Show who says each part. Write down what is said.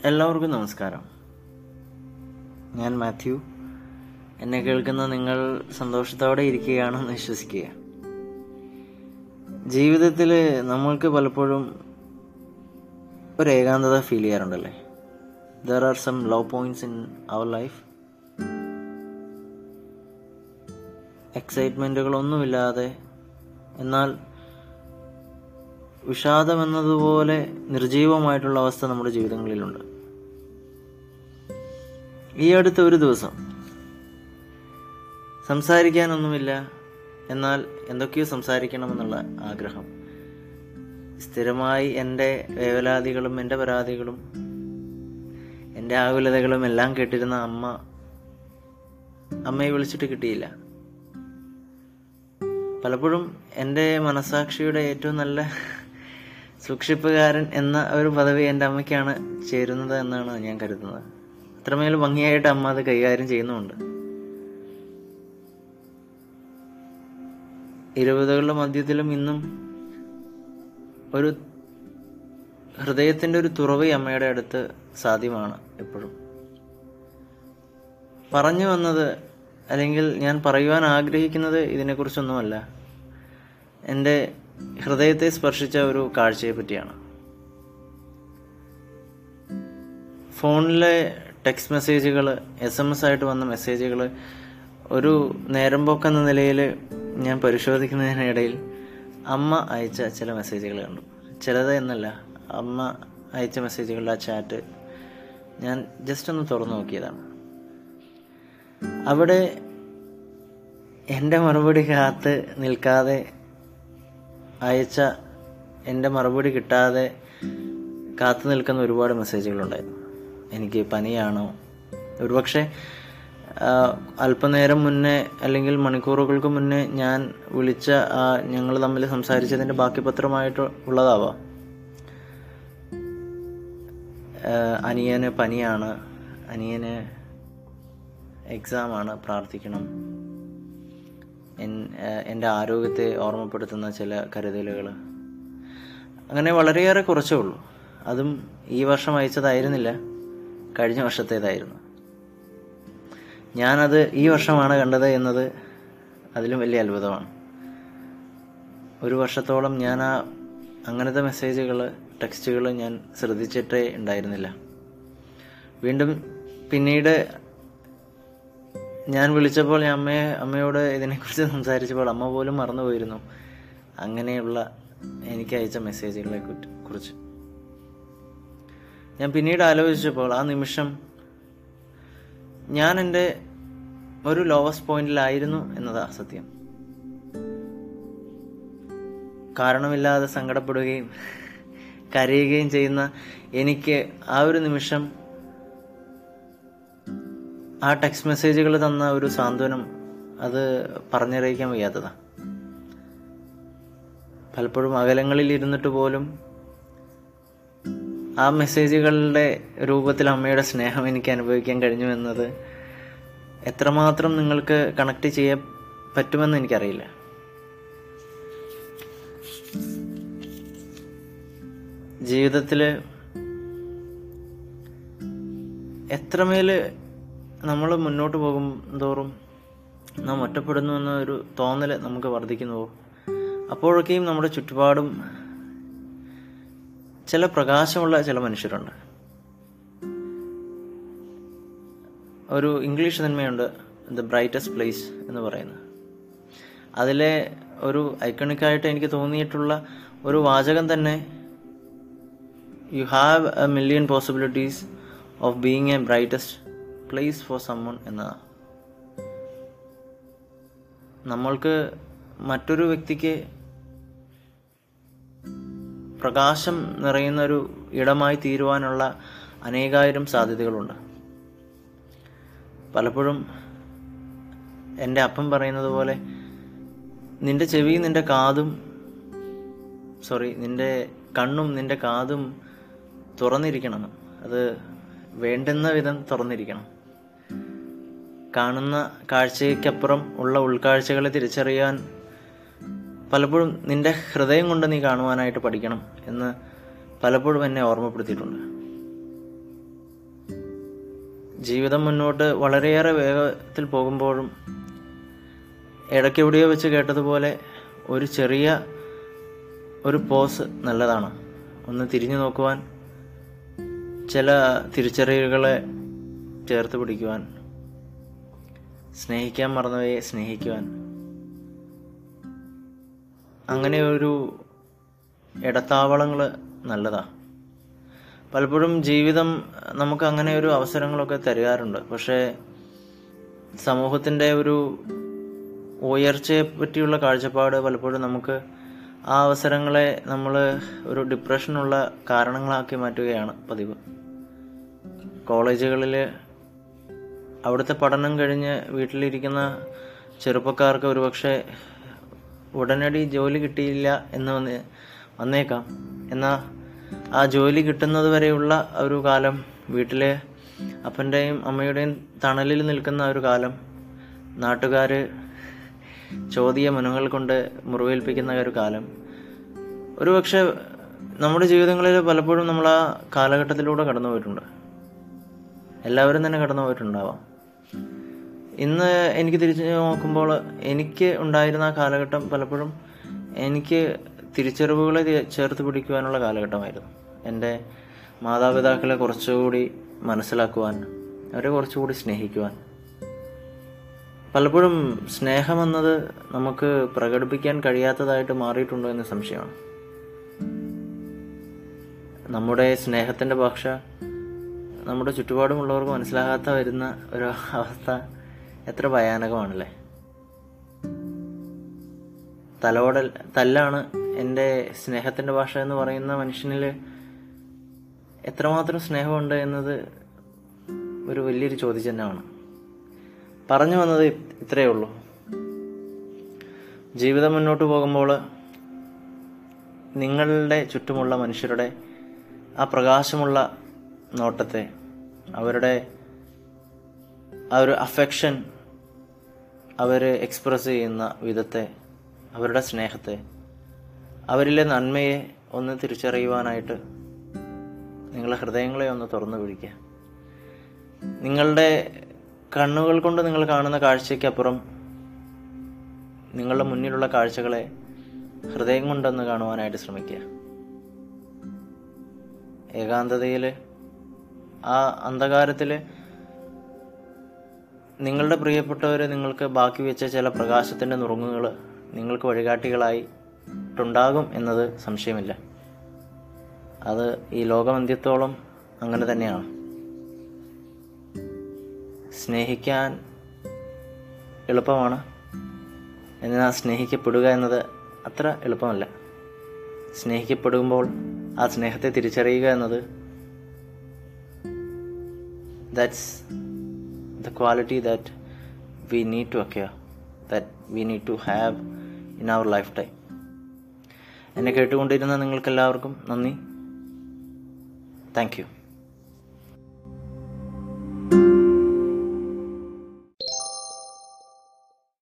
Speaker 1: എല്ലാവർക്കും നമസ്കാരം ഞാൻ മാത്യു എന്നെ കേൾക്കുന്ന നിങ്ങൾ സന്തോഷത്തോടെ ഇരിക്കുകയാണെന്ന് വിശ്വസിക്കുക ജീവിതത്തിൽ നമ്മൾക്ക് പലപ്പോഴും ഒരു ഏകാന്തത ഫീൽ ചെയ്യാറുണ്ടല്ലേ there are some low points in our life എക്സൈറ്റ്മെൻറ്റുകളൊന്നുമില്ലാതെ എന്നാൽ വിഷാദം എന്നതുപോലെ നിർജീവമായിട്ടുള്ള അവസ്ഥ നമ്മുടെ ജീവിതങ്ങളിലുണ്ട് ഈ അടുത്ത ഒരു ദിവസം സംസാരിക്കാനൊന്നുമില്ല എന്നാൽ എന്തൊക്കെയോ സംസാരിക്കണമെന്നുള്ള ആഗ്രഹം സ്ഥിരമായി എൻ്റെ വേവലാതികളും എൻ്റെ പരാതികളും എൻ്റെ ആകുലതകളും എല്ലാം കേട്ടിരുന്ന അമ്മ അമ്മയെ വിളിച്ചിട്ട് കിട്ടിയില്ല പലപ്പോഴും എൻ്റെ മനസാക്ഷിയുടെ ഏറ്റവും നല്ല സൂക്ഷിപ്പുകാരൻ എന്ന ഒരു പദവി എൻ്റെ അമ്മയ്ക്കാണ് ചേരുന്നത് എന്നാണ് ഞാൻ കരുതുന്നത് അത്രമേൽ ഭംഗിയായിട്ട് അമ്മ അത് കൈകാര്യം ചെയ്യുന്നുമുണ്ട് ഇരുപതുകളുടെ മധ്യത്തിലും ഇന്നും ഒരു ഹൃദയത്തിൻ്റെ ഒരു തുറവ് ഈ അമ്മയുടെ അടുത്ത് സാധ്യമാണ് എപ്പോഴും പറഞ്ഞു വന്നത് അല്ലെങ്കിൽ ഞാൻ പറയുവാൻ ആഗ്രഹിക്കുന്നത് ഇതിനെക്കുറിച്ചൊന്നുമല്ല എൻ്റെ ഹൃദയത്തെ സ്പർശിച്ച ഒരു കാഴ്ചയെ പറ്റിയാണ് ഫോണിലെ ടെക്സ്റ്റ് മെസ്സേജുകൾ എസ് എം എസ് ആയിട്ട് വന്ന മെസ്സേജുകൾ ഒരു നേരം പോക്കെന്ന നിലയിൽ ഞാൻ പരിശോധിക്കുന്നതിനിടയിൽ അമ്മ അയച്ച ചില മെസ്സേജുകൾ കണ്ടു ചിലത് എന്നല്ല അമ്മ അയച്ച മെസ്സേജുകളുടെ ആ ചാറ്റ് ഞാൻ ജസ്റ്റ് ഒന്ന് തുറന്നു നോക്കിയതാണ് അവിടെ എൻ്റെ മറുപടി കാത്ത് നിൽക്കാതെ അയച്ച എൻ്റെ മറുപടി കിട്ടാതെ കാത്തു നിൽക്കുന്ന ഒരുപാട് മെസ്സേജുകളുണ്ടായിരുന്നു എനിക്ക് പനിയാണോ ഒരുപക്ഷെ അല്പനേരം മുന്നേ അല്ലെങ്കിൽ മണിക്കൂറുകൾക്ക് മുന്നേ ഞാൻ വിളിച്ച ആ ഞങ്ങൾ തമ്മിൽ സംസാരിച്ചതിൻ്റെ ബാക്കി പത്രമായിട്ട് ഉള്ളതാവാം അനിയന് പനിയാണ് അനിയന് എക്സാമാണ് പ്രാർത്ഥിക്കണം എൻ്റെ ആരോഗ്യത്തെ ഓർമ്മപ്പെടുത്തുന്ന ചില കരുതലുകൾ അങ്ങനെ വളരെയേറെ കുറച്ചേ ഉള്ളൂ അതും ഈ വർഷം അയച്ചതായിരുന്നില്ല കഴിഞ്ഞ വർഷത്തേതായിരുന്നു ഞാനത് ഈ വർഷമാണ് കണ്ടത് എന്നത് അതിലും വലിയ അത്ഭുതമാണ് ഒരു വർഷത്തോളം ഞാൻ ആ അങ്ങനത്തെ മെസ്സേജുകൾ ടെക്സ്റ്റുകൾ ഞാൻ ശ്രദ്ധിച്ചിട്ടേ ഉണ്ടായിരുന്നില്ല വീണ്ടും പിന്നീട് ഞാൻ വിളിച്ചപ്പോൾ ഞാൻ അമ്മയെ അമ്മയോട് ഇതിനെക്കുറിച്ച് സംസാരിച്ചപ്പോൾ അമ്മ പോലും മറന്നുപോയിരുന്നു അങ്ങനെയുള്ള എനിക്ക് അയച്ച മെസ്സേജുകളെ കുറിച്ച് ഞാൻ പിന്നീട് ആലോചിച്ചപ്പോൾ ആ നിമിഷം ഞാൻ എൻ്റെ ഒരു ലോവസ്റ്റ് പോയിന്റിലായിരുന്നു എന്നതാ സത്യം കാരണമില്ലാതെ സങ്കടപ്പെടുകയും കരയുകയും ചെയ്യുന്ന എനിക്ക് ആ ഒരു നിമിഷം ആ ടെക്സ്റ്റ് മെസ്സേജുകൾ തന്ന ഒരു സാന്ത്വനം അത് പറഞ്ഞറിയിക്കാൻ വയ്യാത്തതാ പലപ്പോഴും അകലങ്ങളിൽ ഇരുന്നിട്ട് പോലും ആ മെസ്സേജുകളുടെ രൂപത്തിൽ അമ്മയുടെ സ്നേഹം എനിക്ക് അനുഭവിക്കാൻ കഴിഞ്ഞു എന്നത് എത്രമാത്രം നിങ്ങൾക്ക് കണക്ട് ചെയ്യാൻ പറ്റുമെന്ന് എനിക്കറിയില്ല ജീവിതത്തിൽ എത്രമേൽ നമ്മൾ മുന്നോട്ട് പോകും തോറും നാം ഒറ്റപ്പെടുന്നു എന്ന ഒരു തോന്നൽ നമുക്ക് വർദ്ധിക്കുന്നുവോ അപ്പോഴൊക്കെയും നമ്മുടെ ചുറ്റുപാടും ചില പ്രകാശമുള്ള ചില മനുഷ്യരുണ്ട് ഒരു ഇംഗ്ലീഷ് സിനിമയുണ്ട് ദ ബ്രൈറ്റസ്റ്റ് പ്ലേസ് എന്ന് പറയുന്നത് അതിലെ ഒരു ഐക്കണിക്കായിട്ട് എനിക്ക് തോന്നിയിട്ടുള്ള ഒരു വാചകം തന്നെ you have a million possibilities of being a brightest place for someone എന്നതാണ് നമ്മൾക്ക് മറ്റൊരു വ്യക്തിക്ക് പ്രകാശം നിറയുന്ന ഒരു ഇടമായി തീരുവാനുള്ള അനേകായിരം സാധ്യതകളുണ്ട് പലപ്പോഴും എൻ്റെ അപ്പം പറയുന്നത് പോലെ നിന്റെ ചെവിയും നിന്റെ കാതും സോറി നിന്റെ കണ്ണും നിന്റെ കാതും തുറന്നിരിക്കണം അത് വേണ്ടുന്ന വിധം തുറന്നിരിക്കണം കാണുന്ന കാഴ്ചയ്ക്കപ്പുറം ഉള്ള ഉൾക്കാഴ്ചകളെ തിരിച്ചറിയാൻ പലപ്പോഴും നിന്റെ ഹൃദയം കൊണ്ട് നീ കാണുവാനായിട്ട് പഠിക്കണം എന്ന് പലപ്പോഴും എന്നെ ഓർമ്മപ്പെടുത്തിയിട്ടുണ്ട് ജീവിതം മുന്നോട്ട് വളരെയേറെ വേഗത്തിൽ പോകുമ്പോഴും ഇടയ്ക്ക് എവിടെയോ വെച്ച് കേട്ടതുപോലെ ഒരു ചെറിയ ഒരു പോസ് നല്ലതാണ് ഒന്ന് തിരിഞ്ഞു നോക്കുവാൻ ചില തിരിച്ചറിയലുകളെ ചേർത്ത് പിടിക്കുവാൻ സ്നേഹിക്കാൻ മറന്നവയെ സ്നേഹിക്കുവാൻ അങ്ങനെ ഒരു ഇടത്താവളങ്ങൾ നല്ലതാ പലപ്പോഴും ജീവിതം നമുക്ക് അങ്ങനെ ഒരു അവസരങ്ങളൊക്കെ തരുകാറുണ്ട് പക്ഷേ സമൂഹത്തിൻ്റെ ഒരു ഉയർച്ചയെ പറ്റിയുള്ള കാഴ്ചപ്പാട് പലപ്പോഴും നമുക്ക് ആ അവസരങ്ങളെ നമ്മൾ ഒരു ഡിപ്രഷനുള്ള കാരണങ്ങളാക്കി മാറ്റുകയാണ് പതിവ് കോളേജുകളിൽ അവിടുത്തെ പഠനം കഴിഞ്ഞ് വീട്ടിലിരിക്കുന്ന ചെറുപ്പക്കാർക്ക് ഒരുപക്ഷെ ഉടനടി ജോലി കിട്ടിയില്ല എന്ന് വന്ന് വന്നേക്കാം എന്നാൽ ആ ജോലി കിട്ടുന്നത് വരെയുള്ള ഒരു കാലം വീട്ടിലെ അപ്പൻ്റെയും അമ്മയുടെയും തണലിൽ നിൽക്കുന്ന ഒരു കാലം നാട്ടുകാർ ചോദ്യ മുനകൾ കൊണ്ട് മുറിവേൽപ്പിക്കുന്ന ഒരു കാലം ഒരുപക്ഷെ നമ്മുടെ ജീവിതങ്ങളിൽ പലപ്പോഴും നമ്മൾ ആ കാലഘട്ടത്തിലൂടെ കടന്നു പോയിട്ടുണ്ട് എല്ലാവരും തന്നെ കടന്നു പോയിട്ടുണ്ടാവാം ഇന്ന് എനിക്ക് തിരിച്ചു നോക്കുമ്പോൾ എനിക്ക് ഉണ്ടായിരുന്ന ആ കാലഘട്ടം പലപ്പോഴും എനിക്ക് തിരിച്ചറിവുകളെ തി- ചേർത്ത് പിടിക്കുവാനുള്ള കാലഘട്ടമായിരുന്നു എൻ്റെ മാതാപിതാക്കളെ കുറച്ചുകൂടി മനസ്സിലാക്കുവാൻ അവരെ കുറച്ചുകൂടി സ്നേഹിക്കുവാൻ പലപ്പോഴും സ്നേഹമെന്നത് നമുക്ക് പ്രകടിപ്പിക്കാൻ കഴിയാത്തതായിട്ട് മാറിയിട്ടുണ്ടോ എന്ന് സംശയമാണ് നമ്മുടെ സ്നേഹത്തിൻ്റെ ഭാഷ നമ്മുടെ ചുറ്റുപാടുമുള്ളവർക്ക് മനസ്സിലാകാത്ത വരുന്ന ഒരു അവസ്ഥ എത്ര ഭയാനകമാണല്ലേ തലോടൽ തല്ലാണ് എൻ്റെ സ്നേഹത്തിൻ്റെ ഭാഷ എന്ന് പറയുന്ന മനുഷ്യനിൽ എത്രമാത്രം സ്നേഹമുണ്ട് എന്നത് ഒരു വലിയൊരു ചോദ്യചിഹ്നമാണ് പറഞ്ഞു വന്നത് ഇത് ഇത്രയേ ഉള്ളൂ ജീവിതം മുന്നോട്ട് പോകുമ്പോൾ നിങ്ങളുടെ ചുറ്റുമുള്ള മനുഷ്യരുടെ ആ പ്രകാശമുള്ള നോട്ടത്തെ അവരുടെ ആ ഒരു അഫെക്ഷൻ അവർ എക്സ്പ്രസ് ചെയ്യുന്ന വിധത്തെ അവരുടെ സ്നേഹത്തെ അവരിലെ നന്മയെ ഒന്ന് തിരിച്ചറിയുവാനായിട്ട് നിങ്ങളുടെ ഹൃദയങ്ങളെ ഒന്ന് തുറന്നു പിടിക്കുക നിങ്ങളുടെ കണ്ണുകൾ കൊണ്ട് നിങ്ങൾ കാണുന്ന കാഴ്ചയ്ക്കപ്പുറം നിങ്ങളുടെ മുന്നിലുള്ള കാഴ്ചകളെ ഹൃദയം കൊണ്ടൊന്ന് കാണുവാനായിട്ട് ശ്രമിക്കുക ഏകാന്തതയിൽ ആ അന്ധകാരത്തിൽ നിങ്ങളുടെ പ്രിയപ്പെട്ടവർ നിങ്ങൾക്ക് ബാക്കി വെച്ച ചില പ്രകാശത്തിൻ്റെ നുറുങ്ങുകൾ നിങ്ങൾക്ക് വഴികാട്ടികളായിട്ടുണ്ടാകും എന്നത് സംശയമില്ല അത് ഈ ലോകമന്ത്യത്തോളം അങ്ങനെ തന്നെയാണ് സ്നേഹിക്കാൻ എളുപ്പമാണ് എന്നാൽ സ്നേഹിക്കപ്പെടുക എന്നത് അത്ര എളുപ്പമല്ല സ്നേഹിക്കപ്പെടുമ്പോൾ ആ സ്നേഹത്തെ തിരിച്ചറിയുക എന്നത് that's the quality that we need to acquire, that we need to have in our lifetime. എന്നെ കേട്ടുകൊണ്ടിരുന്ന നിങ്ങൾക്കെല്ലാവർക്കും നന്ദി താങ്ക് യു